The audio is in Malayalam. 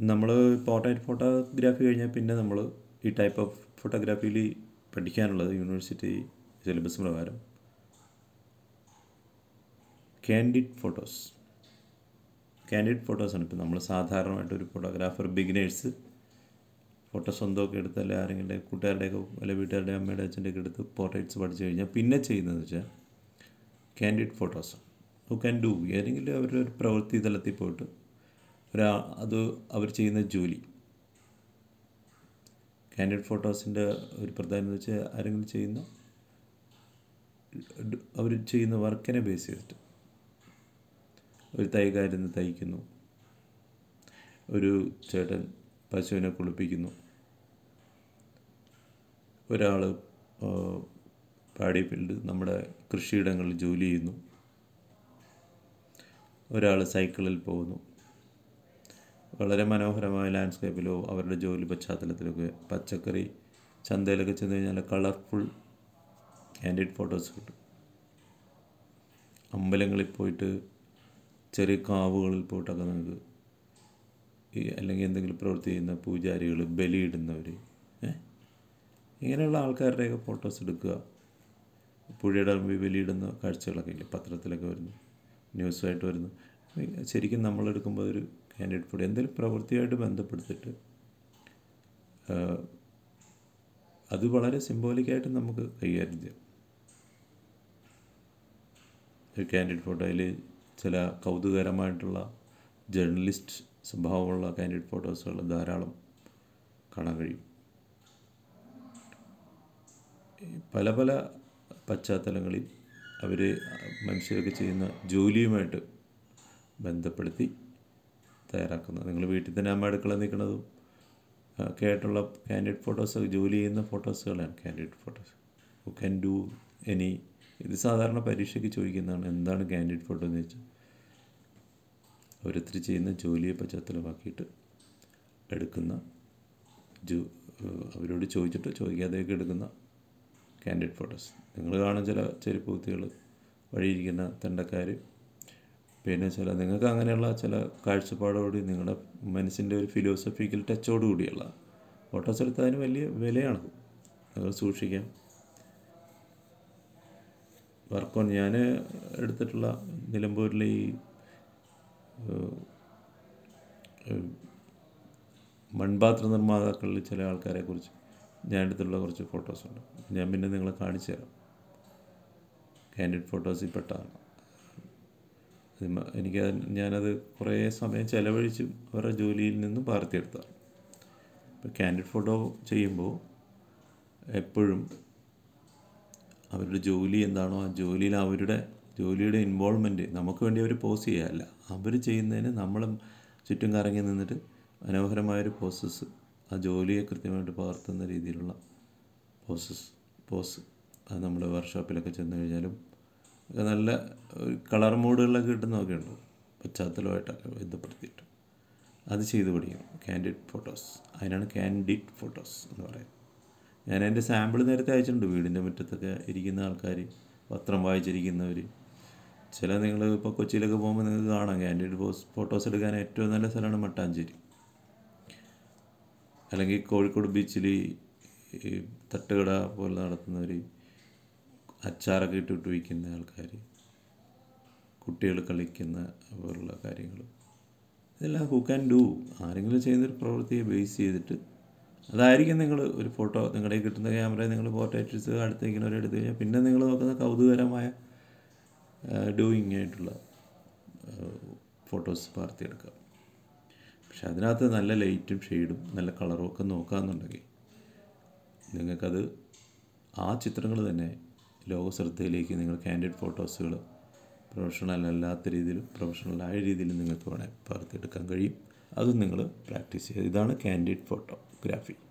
നമ്മൾ പോർട്രേറ്റ് ഫോട്ടോഗ്രാഫി കഴിഞ്ഞാൽ പിന്നെ നമ്മൾ ഈ ടൈപ്പ് ഓഫ് ഫോട്ടോഗ്രാഫിയിൽ പഠിക്കാനുള്ളത് യൂണിവേഴ്സിറ്റി സിലബസ് പ്രകാരം കാൻഡിഡ് ഫോട്ടോസ് കാൻഡിഡ് ഫോട്ടോസാണ് ഇപ്പോൾ നമ്മൾ സാധാരണമായിട്ട് ഒരു ഫോട്ടോഗ്രാഫർ ബിഗിനേഴ്സ് ഫോട്ടോ സ്വന്തമൊക്കെ എടുത്ത് അല്ലെ ആരെങ്കിലും കൂട്ടുകാരുടെയൊക്കെ അല്ലെ വീട്ടുകാരുടെ അമ്മയുടെ അച്ഛൻ്റെയൊക്കെ എടുത്ത് പോർട്രേറ്റ്സ് പഠിച്ചു കഴിഞ്ഞാൽ പിന്നെ ചെയ്യുന്നതെന്ന് വെച്ചാൽ candid photos who can do ഏതെങ്കിലും അവരുടെ ഒരു പ്രവൃത്തി തലത്തിൽ പോയിട്ട് ഒരാ അത് അവർ ചെയ്യുന്ന ജോലി കാൻഡിഡ് ഫോട്ടോസിൻ്റെ ഒരു പ്രധാനം എന്ന് വെച്ചാൽ ആരെങ്കിലും ചെയ്യുന്ന അവർ ചെയ്യുന്ന വർക്കിനെ ബേസ് ചെയ്തിട്ട് ഒരു തൈകാരുന്ന് തയ്ക്കുന്നു ഒരു ചേട്ടൻ പശുവിനെ കുളിപ്പിക്കുന്നു ഒരാൾ പാടി ഫീൽഡ് നമ്മുടെ കൃഷിയിടങ്ങളിൽ ജോലി ചെയ്യുന്നു ഒരാൾ സൈക്കിളിൽ പോകുന്നു വളരെ മനോഹരമായ ലാൻഡ്സ്കേപ്പിലോ അവരുടെ ജോലി പശ്ചാത്തലത്തിലൊക്കെ പച്ചക്കറി ചന്തയിലൊക്കെ ചെന്ന് കഴിഞ്ഞാൽ കളർഫുൾ കാൻഡിഡ് ഫോട്ടോസ് കിട്ടും അമ്പലങ്ങളിൽ പോയിട്ട് ചെറിയ കാവുകളിൽ പോയിട്ടൊക്കെ നമുക്ക് ഈ അല്ലെങ്കിൽ എന്തെങ്കിലും പ്രവൃത്തി ചെയ്യുന്ന പൂജാരികൾ ബലിയിടുന്നവർ ഇങ്ങനെയുള്ള ആൾക്കാരുടെയൊക്കെ ഫോട്ടോസ് എടുക്കുക പുഴയുടെ മുമ്പിൽ ബലിയിടുന്ന കാഴ്ചകളൊക്കെ ഇല്ലേ പത്രത്തിലൊക്കെ വരുന്നു ന്യൂസുമായിട്ട് വരുന്നു ശരിക്കും നമ്മളെടുക്കുമ്പോൾ ഒരു കാൻഡിഡേറ്റ് ഫോട്ടോ എന്തെങ്കിലും പ്രവൃത്തിയായിട്ട് ബന്ധപ്പെടുത്തിയിട്ട് അത് വളരെ സിംബോളിക്കായിട്ട് നമുക്ക് കൈകാര്യം ചെയ്യാം ഒരു കാൻഡിഡേറ്റ് ഫോട്ടോയിൽ ചില കൗതുകകരമായിട്ടുള്ള ജേർണലിസ്റ്റ് സ്വഭാവമുള്ള കാൻഡിഡേറ്റ് ഫോട്ടോസുകൾ ധാരാളം കാണാൻ കഴിയും പല പല പശ്ചാത്തലങ്ങളിൽ അവർ മനുഷ്യരൊക്കെ ചെയ്യുന്ന ജോലിയുമായിട്ട് ബന്ധപ്പെടുത്തി തയ്യാറാക്കുന്ന നിങ്ങൾ വീട്ടിൽ തന്നെ അമ്മ അടുക്കള നിൽക്കുന്നതും ഒക്കെ ആയിട്ടുള്ള കാൻഡിഡേറ്റ് ഫോട്ടോസ് ജോലി ചെയ്യുന്ന ഫോട്ടോസുകളാണ് candidate photos who can do any ഇത് സാധാരണ പരീക്ഷയ്ക്ക് ചോദിക്കുന്നതാണ് എന്താണ് കാൻഡിഡേറ്റ് ഫോട്ടോ എന്ന് വെച്ചാൽ ഓരോരുത്തർ ചെയ്യുന്ന ജോലിയെ പശ്ചാത്തലമാക്കിയിട്ട് എടുക്കുന്ന ജോ അവരോട് ചോദിച്ചിട്ട് ചോദിക്കാതെയൊക്കെ എടുക്കുന്ന കാൻഡിഡേറ്റ് ഫോട്ടോസ് നിങ്ങൾ കാണും ചില ചെരുപ്പ് കുത്തികൾ വഴിയിരിക്കുന്ന തെണ്ടക്കാർ പിന്നെ ചില നിങ്ങൾക്ക് അങ്ങനെയുള്ള ചില കാഴ്ചപ്പാടോടുകൂടി നിങ്ങളുടെ മനസ്സിൻ്റെ ഒരു ഫിലോസഫിക്കൽ ടച്ചോട് കൂടിയുള്ള ഫോട്ടോസ് എടുത്തതിന് വലിയ വിലയാണ് നിങ്ങൾ സൂക്ഷിക്കാം വർക്ക് ഓൺ ഞാൻ എടുത്തിട്ടുള്ള നിലമ്പൂരിലെ ഈ മൺപാത്ര നിർമ്മാതാക്കളിൽ ചില ആൾക്കാരെ കുറിച്ച് ഞാൻ എടുത്തിട്ടുള്ള കുറച്ച് ഫോട്ടോസുണ്ട് ഞാൻ പിന്നെ നിങ്ങളെ കാണിച്ചു തരാം കാൻഡിഡ് ഫോട്ടോസിൽ പെട്ടതാണ് എനിക്ക് ഞാനത് കുറേ സമയം ചിലവഴിച്ച് അവരുടെ ജോലിയിൽ നിന്നും പകർത്തിയെടുത്തതാണ് ഇപ്പോൾ കാൻഡിഡ് ഫോട്ടോ ചെയ്യുമ്പോൾ എപ്പോഴും അവരുടെ ജോലി എന്താണോ ആ ജോലിയിൽ അവരുടെ ജോലിയുടെ ഇൻവോൾവ്മെൻറ്റ് നമുക്ക് വേണ്ടി അവർ പോസ് ചെയ്യുകയല്ല അവർ ചെയ്യുന്നതിന് നമ്മൾ ചുറ്റും കറങ്ങി നിന്നിട്ട് മനോഹരമായൊരു പോസസ് ആ ജോലിയെ കൃത്യമായിട്ട് പകർത്തുന്ന രീതിയിലുള്ള പോസസ് പോസ് അത് നമ്മൾ വർക്ക്ഷോപ്പിലൊക്കെ ചെന്ന് കഴിഞ്ഞാലും നല്ല കളർ മൂഡുകളിലൊക്കെ കിട്ടുന്നതൊക്കെ ഉണ്ട് പശ്ചാത്തലമായിട്ടൊക്കെ ബന്ധപ്പെടുത്തിയിട്ട് അത് ചെയ്ത് പഠിക്കണം കാൻഡിഡ് ഫോട്ടോസ് അതിനാണ് കാൻഡിഡ് ഫോട്ടോസ് എന്ന് പറയുന്നത് ഞാൻ എൻ്റെ സാമ്പിൾ നേരത്തെ അയച്ചിട്ടുണ്ട് വീടിൻ്റെ മുറ്റത്തൊക്കെ ഇരിക്കുന്ന ആൾക്കാർ പത്രം വായിച്ചിരിക്കുന്നവർ ചില നിങ്ങൾ ഇപ്പോൾ കൊച്ചിയിലൊക്കെ പോകുമ്പോൾ നിങ്ങൾക്ക് കാണാം കാൻഡിഡ് ഫോസ് ഫോട്ടോസ് എടുക്കാൻ ഏറ്റവും നല്ല സ്ഥലമാണ് മട്ടാഞ്ചേരി അല്ലെങ്കിൽ കോഴിക്കോട് ബീച്ചിൽ ഈ തട്ടുകട പോലെ നടത്തുന്നവർ അച്ചാറൊക്കെ ഇട്ടിട്ട് വയ്ക്കുന്ന ആൾക്കാർ കുട്ടികൾ കളിക്കുന്ന പോലുള്ള കാര്യങ്ങൾ ഇതെല്ലാം ഹു ക്യാൻ ഡു ആരെങ്കിലും ചെയ്യുന്നൊരു പ്രവൃത്തിയെ ബേസ് ചെയ്തിട്ട് അതായിരിക്കും നിങ്ങൾ ഒരു ഫോട്ടോ നിങ്ങളുടെ കിട്ടുന്ന ക്യാമറ നിങ്ങൾ പോർട്രേറ്റ്സ് അടുത്തേക്കുന്നവരെ എടുത്തു കഴിഞ്ഞാൽ പിന്നെ നിങ്ങൾ നോക്കുന്ന കൗതുകരമായ ഡൂയിങ് ആയിട്ടുള്ള ഫോട്ടോസ് പകർത്തിയെടുക്കുക പക്ഷെ അതിനകത്ത് നല്ല ലൈറ്റും ഷെയ്ഡും നല്ല കളറും ഒക്കെ നോക്കാമെന്നുണ്ടെങ്കിൽ നിങ്ങൾക്കത് ആ ചിത്രങ്ങൾ തന്നെ ലോക ശ്രദ്ധയിലേക്ക് നിങ്ങൾ കാൻഡിഡ് ഫോട്ടോസുകൾ പ്രൊഫഷണൽ അല്ലാത്ത രീതിയിലും പ്രൊഫഷണലായ രീതിയിലും നിങ്ങൾക്ക് വേണേൽ പകർത്തിയെടുക്കാൻ കഴിയും അതും നിങ്ങൾ പ്രാക്ടീസ് ചെയ്യുക ഇതാണ് കാൻഡിഡ് ഫോട്ടോഗ്രാഫി